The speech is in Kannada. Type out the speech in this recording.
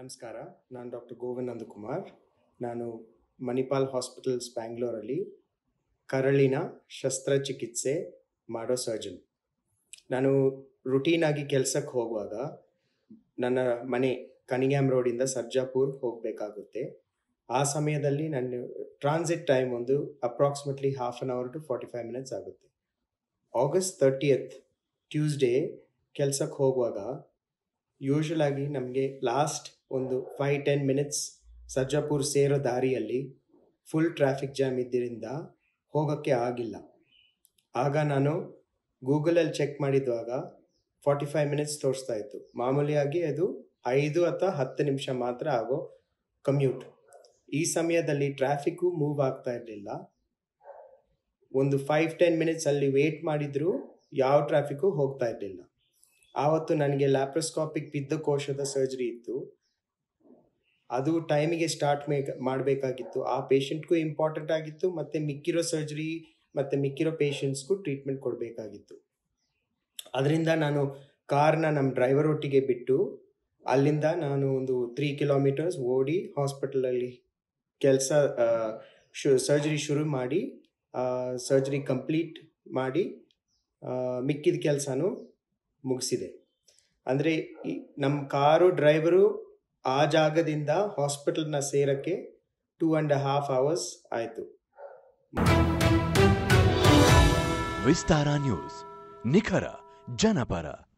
ನಮಸ್ಕಾರ ನಾನು ಡಾಕ್ಟರ್ ಗೋವಿಂದ್ ಕುಮಾರ್ ನಾನು ಮಣಿಪಾಲ್ ಹಾಸ್ಪಿಟಲ್ಸ್ ಬ್ಯಾಂಗ್ಳೂರಲ್ಲಿ ಕರಳಿನ ಶಸ್ತ್ರಚಿಕಿತ್ಸೆ ಮಾಡೋ ಸರ್ಜನ್ ನಾನು ರುಟೀನಾಗಿ ಕೆಲಸಕ್ಕೆ ಹೋಗುವಾಗ ನನ್ನ ಮನೆ ಕನಿಗ್ಯಾಮ್ ರೋಡಿಂದ ಸರ್ಜಾಪುರ್ ಹೋಗಬೇಕಾಗುತ್ತೆ ಆ ಸಮಯದಲ್ಲಿ ನನ್ನ ಟ್ರಾನ್ಸಿಟ್ ಟೈಮ್ ಒಂದು approximately half an hour to forty five minutes ಆಗುತ್ತೆ ಆಗಸ್ಟ್ ತರ್ಟಿಯತ್ ಟ್ಯೂಸ್ಡೇ ಕೆಲಸಕ್ಕೆ ಹೋಗುವಾಗ ಯೂಶುವಲ್ ಆಗಿ ನಮಗೆ ಲಾಸ್ಟ್ ಒಂದು ಫೈವ್ ಟೆನ್ ಮಿನಿಟ್ಸ್ ಸರ್ಜಾಪುರ್ ಸೇರೋ ದಾರಿಯಲ್ಲಿ ಫುಲ್ ಟ್ರಾಫಿಕ್ ಜಾಮ್ ಇದ್ದರಿಂದ ಹೋಗೋಕ್ಕೆ ಆಗಿಲ್ಲ ಆಗ ನಾನು ಗೂಗಲಲ್ಲಿ ಚೆಕ್ ಮಾಡಿದ್ವಾಗ ಫಾರ್ಟಿ ಫೈವ್ ಮಿನಿಟ್ಸ್ ತೋರಿಸ್ತಾ ಇತ್ತು ಮಾಮೂಲಿಯಾಗಿ ಅದು ಐದು ಅಥವಾ ಹತ್ತು ನಿಮಿಷ ಮಾತ್ರ ಆಗೋ ಕಮ್ಯೂಟ್ ಈ ಸಮಯದಲ್ಲಿ ಟ್ರಾಫಿಕ್ಕು ಮೂವ್ ಆಗ್ತಾ ಇರಲಿಲ್ಲ ಒಂದು ಫೈವ್ ಟೆನ್ ಮಿನಿಟ್ಸ್ ಅಲ್ಲಿ ವೇಟ್ ಮಾಡಿದ್ರು ಯಾವ ಟ್ರಾಫಿಕ್ಕು ಹೋಗ್ತಾ ಇರಲಿಲ್ಲ ಆವತ್ತು ನನಗೆ ಲ್ಯಾಪ್ರೋಸ್ಕಾಪಿಕ್ ಪಿತ್ತಕೋಶದ ಸರ್ಜರಿ ಇತ್ತು ಅದು ಟೈಮಿಗೆ ಸ್ಟಾರ್ಟ್ ಮಾಡಬೇಕಾಗಿತ್ತು ಆ ಪೇಷಂಟ್ಗೂ ಇಂಪಾರ್ಟೆಂಟ್ ಆಗಿತ್ತು ಮತ್ತು ಮಿಕ್ಕಿರೋ ಸರ್ಜರಿ ಮತ್ತು ಮಿಕ್ಕಿರೋ ಪೇಷಂಟ್ಸ್ಗೂ ಟ್ರೀಟ್ಮೆಂಟ್ ಕೊಡಬೇಕಾಗಿತ್ತು ಅದರಿಂದ ನಾನು ಕಾರ್ನ ನಮ್ಮ ಡ್ರೈವರ್ ಒಟ್ಟಿಗೆ ಬಿಟ್ಟು ಅಲ್ಲಿಂದ ನಾನು ಒಂದು ತ್ರೀ ಕಿಲೋಮೀಟರ್ಸ್ ಓಡಿ ಹಾಸ್ಪಿಟಲಲ್ಲಿ ಕೆಲಸ ಶು ಸರ್ಜರಿ ಶುರು ಮಾಡಿ ಸರ್ಜರಿ ಕಂಪ್ಲೀಟ್ ಮಾಡಿ ಮಿಕ್ಕಿದ ಕೆಲಸನೂ ಮುಗಿಸಿದೆ ಅಂದರೆ ನಮ್ಮ ಕಾರು ಡ್ರೈವರು ಆ ಜಾಗದಿಂದ ಹಾಸ್ಪಿಟಲ್ನ ಸೇರೋಕ್ಕೆ ಟೂ ಆ್ಯಂಡ್ ಹಾಫ್ ಅವರ್ಸ್ ಆಯಿತು ವಿಸ್ತಾರ ನ್ಯೂಸ್ ನಿಖರ ಜನಪರ